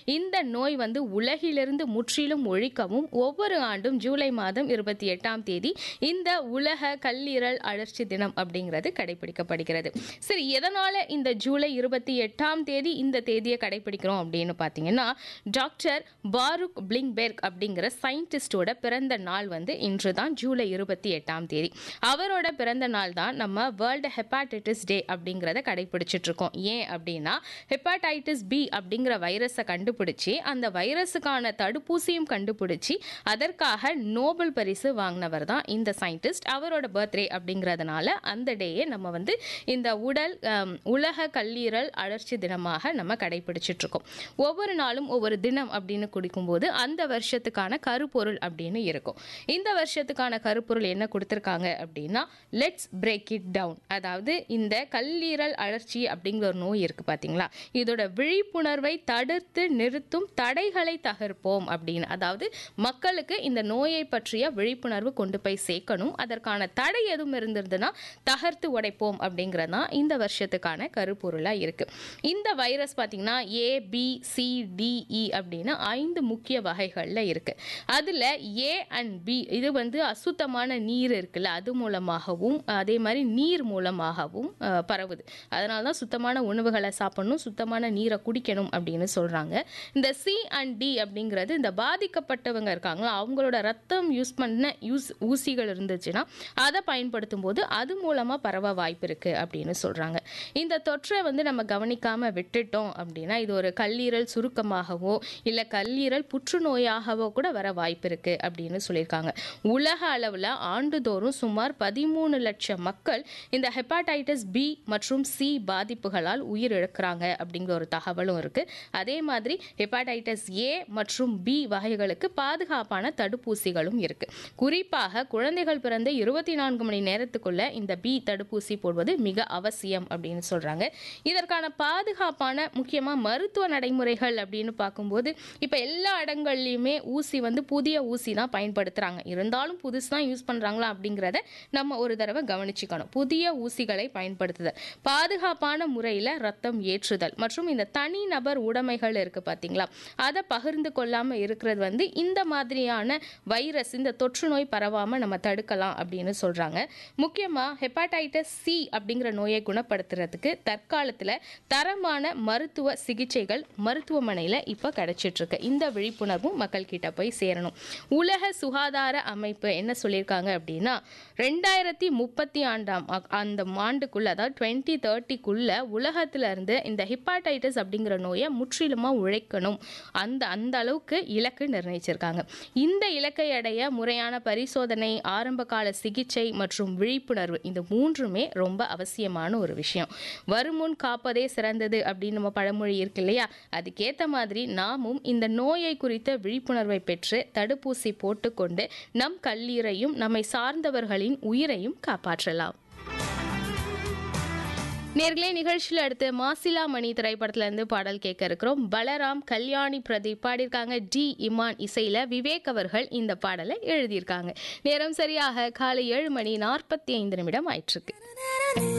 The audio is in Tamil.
இந்த நோய் வந்து உலகிலிருந்து முற்றிலும் ஒழிக்கவும் ஒவ்வொரு ஆண்டும் ஜூலை மாதம் இருபத்தி எட்டாம் தேதி இந்த உலக கல்லீரல் அழற்சி தினம் அப்படிங்கிறது கடைபிடிக்கப்படுகிறது சரி எதனால இந்த ஜூலை இருபத்தி எட்டாம் தேதி இந்த தேதியை கடைபிடிக்கிறோம் அப்படின்னு பார்த்தீங்கன்னா டாக்டர் பாருக் பிளிங்பெர்க் அப்படிங்கிற சயின்டிஸ்டோட பிறந்த நாள் வந்து இன்று தான் ஜூலை இருபத்தி எட்டாம் தேதி அவரோட பிறந்த நாள் தான் நம்ம வேர்ல்டு ஹெப்பாடைட்டிஸ் டே அப்படிங்கிறத கடைபிடிச்சிட்டு இருக்கோம் ஏன் அப்படின்னா ஹெப்பாடைட்டிஸ் பி அப்படிங்கிற வைரஸை கண்டுபிடிச்சி அந்த வைரஸுக்கான தடுப்பூசியும் கண்டுபிடிச்சி அதற்காக நோபல் பரிசு வாங்கினவர் தான் இந்த சயின்டிஸ்ட் அவரோட பர்த்டே அப்படிங்கிறதுனால அந்த டேயை நம்ம வந்து இந்த உடல் அம், உலக கல்லீரல் அழற்சி தினமாக நம்ம கடைபிடிச்சிட்டு இருக்கோம் ஒவ்வொரு நாளும் ஒவ்வொரு தினம் அப்படின்னு குடிக்கும்போது அந்த வருஷத்துக்கான கருப்பொருள் அப்படின்னு இருக்கும் இந்த வருஷத்துக்கான கருப்பொருள் என்ன கொடுத்துருக்காங்க அப்படின்னா லெட்ஸ் பிரேக் இட் டவுன் அதாவது இந்த கல்லீரல் அழற்சி அப்படிங்கிற ஒரு நோய் இருக்கு பார்த்தீங்களா இதோட விழிப்புணர்வை தடுத்து நிறுத்தும் தடைகளை தகர்ப்போம் அப்படின்னு அதாவது மக்களுக்கு இந்த நோயை பற்றிய விழிப்புணர்வு கொண்டு போய் சேர்க்கணும் அதற்கான தடை எதுவும் இருந்திருந்ததுன்னா தகர்த்து உடைப்போம் அப்படிங்கிறது தான் இந்த வருஷத்துக்கான கருப்பொருளாக இருக்கு இந்த வைரஸ் பார்த்தீங்கன்னா A B C D E அப்படின்னு ஐந்து முக்கிய வகைகளில் இருக்கு அதில் ஏ அண்ட் பி இது வந்து அசுத்தமான நீர் இருக்குல்ல அது மூலமாகவும் அதே மாதிரி நீர் மூலமாகவும் அஹ், பரவுது அதனால தான் சுத்தமான உணவுகளை சாப்பிடணும் சுத்தமான நீரை குடிக்கணும் அப்படின்னு சொல்கிறாங்க இந்த சி அண்ட் டி அப்படிங்கிறது இந்த பாதிக்கப்பட்டவங்க இருக்காங்களா அவங்களோட ரத்தம் யூஸ் பண்ண யூஸ் ஊசிகள் இருந்துச்சுன்னா அதை பயன்படுத்தும் போது அது மூலமாக பரவ வாய்ப்பு இருக்குது அப்படின்னு சொல்கிறாங்க இந்த தொற்றை வந்து நம்ம கவனிக்காமல் விட்டுட்டோம் அப்படின்னா இது ஒரு கல்லீரல் சுருக்கமாகவோ இல்லை கல்லீரல் புற்றுநோயாகவோ கூட வர வாய்ப்பு இருக்குது அப்படின்னு சொல்லியிருக்காங்க உலக அளவில் ஆண்டுதோறும் சுமார் பதிமூணு லட்சம் மக்கள் இந்த ஹெப்பாடைட்டிஸ் பி மற்றும் சி பாதிப்புகளால் உயிரிழக்கிறாங்க அப்படிங்கிற ஒரு தகவலும் இருக்குது அதே மாதிரி ஹெப்பாடைட்டிஸ் ஏ மற்றும் பி வகைகளுக்கு பாதுகாப்பான தடுப்பூசிகளும் இருக்குது குறிப்பாக குழந்தைகள் பிறந்த இருபத்தி நான்கு மணி நேரத்துக்குள்ள இந்த பி தடுப்பூசி போடுவது மிக அவசியம் அப்படின்னு சொல்கிறாங்க இதற்கான பாதுகாப்பான முக்கியமாக மருத்துவ நடைமுறைகள் அப்படின்னு பார்க்கும்போது இப்போ எல்லா இடங்கள்லையுமே ஊசி வந்து புதிய ஊசி தான் பயன்படுத்துகிறாங்க இருந்தாலும் புதுசு தான் யூஸ் பண்ணுறாங்களா அப்படிங்கிறத நம்ம ஒரு தடவை கவனிச்சுக்கணும் புதிய ஊசிகளை பயன்படுத்துதல் பாதுகாப்பான முறையில் ரத்தம் ஏற்றுதல் மற்றும் இந்த தனிநபர் உடைமைகள் இருக்குது பார்த்தீங்களா அதை பகிர்ந்து கொள்ளாமல் இருக்கிறது வந்து இந்த மாதிரியான வைரஸ் இந்த தொற்று நோய் பரவாமல் நம்ம தடுக்கலாம் அப்படின்னு சொல்கிறாங்க முக்கியமாக ஹெப்பாடைட்டிஸ் சி அப்படிங்கிற நோயை குணப்படுத்துறதுக்கு தற்காலத்தில் தரமான மருத்துவ சிகிச்சைகள் மருத்துவமனையில் இப்போ கிடைச்சிட்ருக்கு இந்த விழிப்புணர்வும் மக்கள் கிட்ட போய் சேரணும் உலக சுகாதார அமைப்பு என்ன சொல்லியிருக்காங்க அப்படின்னா ரெண்டாயிரத்தி முப்பத்தி ஆண்டாம் அ- அந்த ஆண்டுக்குள்ள அதாவது டுவெண்ட்டி தேர்ட்டிக்குள்ள உலகத்துல இருந்து இந்த ஹிப்பாடைட்டிஸ் அப்படிங்கிற நோயை முற்றிலுமாக உழைக்கணும் அந்த அந்த அளவுக்கு இலக்கு நிர்ணயிச்சிருக்காங்க இந்த இலக்கை அடைய முறையான பரிசோதனை ஆரம்ப கால சிகிச்சை மற்றும் விழிப்புணர்வு இந்த மூன்றுமே ரொம்ப அவசியமான ஒரு விஷயம் வருமுன் காப்பதே சிறந்தது அப்படின்னு நம்ம பழமொழி இருக்கு இல்லையா அதுக்கேற்ற மாதிரி நாமும் இந்த நோயை குறித்த விழிப்புணர்வை பெற்று தடுப்பூசி போட்டுக்கொண்டு நம் கல்லீரையும் நம்மை சார்ந்தவர்களின் உயிரையும் காப்பாற்றலாம் நேர்களே நிகழ்ச்சியில் அடுத்து மாசிலா மணி திரைப்படத்துல இருந்து பாடல் கேட்க இருக்கிறோம் பலராம் கல்யாணி பிரதீப் பாடியிருக்காங்க டி இமான் இசையில விவேக் அவர்கள் இந்த பாடலை எழுதியிருக்காங்க நேரம் சரியாக காலை ஏழு மணி நாற்பத்தி ஐந்து நிமிடம் ஆயிட்டிருக்கு